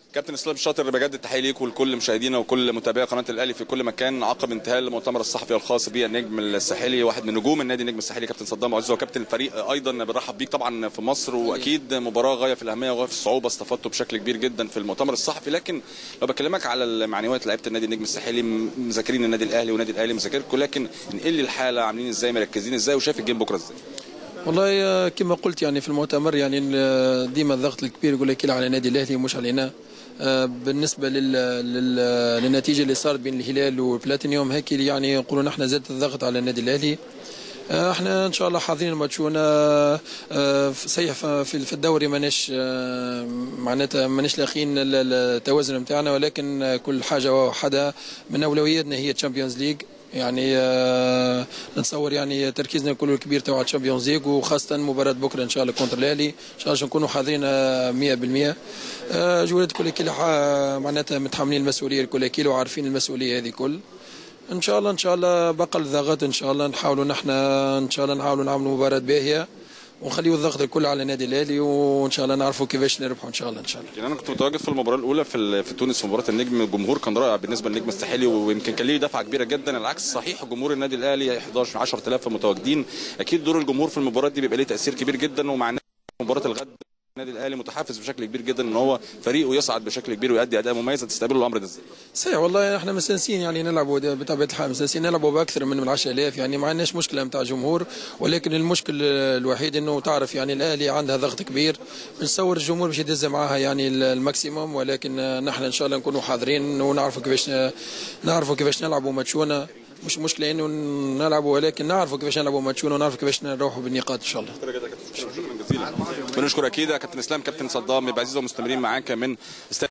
كابتن اسلام شاطر بجد التحيه ليك ولكل مشاهدينا وكل متابعي قناه الاهلي في كل مكان عقب انتهاء المؤتمر الصحفي الخاص بالنجم الساحلي واحد من نجوم النادي النجم الساحلي كابتن صدام عزيز وكابتن الفريق ايضا بنرحب بيك طبعا في مصر واكيد مباراه غايه في الاهميه وغايه في الصعوبه استفدتوا بشكل كبير جدا في المؤتمر الصحفي لكن لو بكلمك على المعنويات لعيبه النادي النجم الساحلي مذاكرين النادي الاهلي والنادي الاهلي مذاكركم لكن انقل لي الحاله عاملين ازاي مركزين ازاي وشايف الجيم بكره ازاي والله كما قلت يعني في المؤتمر يعني ديما الضغط الكبير يقول لك على النادي الاهلي ومش علينا بالنسبه لل... لل... للنتيجه اللي صارت بين الهلال والبلاتينيوم هيك يعني يقولوا نحن زادت الضغط على النادي الاهلي احنا ان شاء الله حاضرين الماتشونا صحيح في الدوري ماناش معناتها ماناش لاقيين التوازن نتاعنا ولكن كل حاجه وحدها من اولوياتنا هي تشامبيونز ليج يعني آه نتصور يعني تركيزنا كله الكبير تاع الشامبيونز ليغ وخاصه مباراه بكره ان شاء الله كونتر الاهلي ان شاء الله نكونوا حاضرين 100% آه جولات كل كيل معناتها متحملين المسؤوليه الكل كيل وعارفين المسؤوليه هذه كل ان شاء الله ان شاء الله بقى الضغط ان شاء الله نحاولوا نحن ان شاء الله نحاولوا نعملوا مباراه باهيه ونخليوا الضغط الكل على النادي الاهلي وان شاء الله نعرفوا كيفاش نربحوا ان شاء الله ان شاء الله. يعني انا كنت متواجد في المباراه الاولى في في تونس في مباراه النجم الجمهور كان رائع بالنسبه للنجم الساحلي ويمكن كان ليه دفعه كبيره جدا العكس صحيح جمهور النادي الاهلي 11 10000 متواجدين اكيد دور الجمهور في المباراه دي بيبقى ليه تاثير كبير جدا ومع مباراه الغد النادي الاهلي متحفز بشكل كبير جدا ان هو فريقه يصعد بشكل كبير ويؤدي اداء مميز هتستقبلوا الامر ده ازاي؟ صحيح والله احنا مستانسين يعني نلعبوا بطبيعه الحال مستانسين نلعبوا باكثر من 10000 يعني ما عندناش مشكله نتاع جمهور ولكن المشكل الوحيد انه تعرف يعني الاهلي عندها ضغط كبير بنصور الجمهور باش يدز معاها يعني الماكسيموم ولكن نحن ان شاء الله نكونوا حاضرين ونعرفوا كيفاش نعرفوا كيفاش نلعبوا ماتشونا مش مشكله انه نلعبوا ولكن نعرفوا كيفاش نلعبوا ماتشون ونعرفوا كيفاش نروحوا بالنقاط ان شاء الله. شكرا جزيلا. بنشكر اكيد يا كابتن اسلام كابتن صدام يبقى عزيز ومستمرين معاك من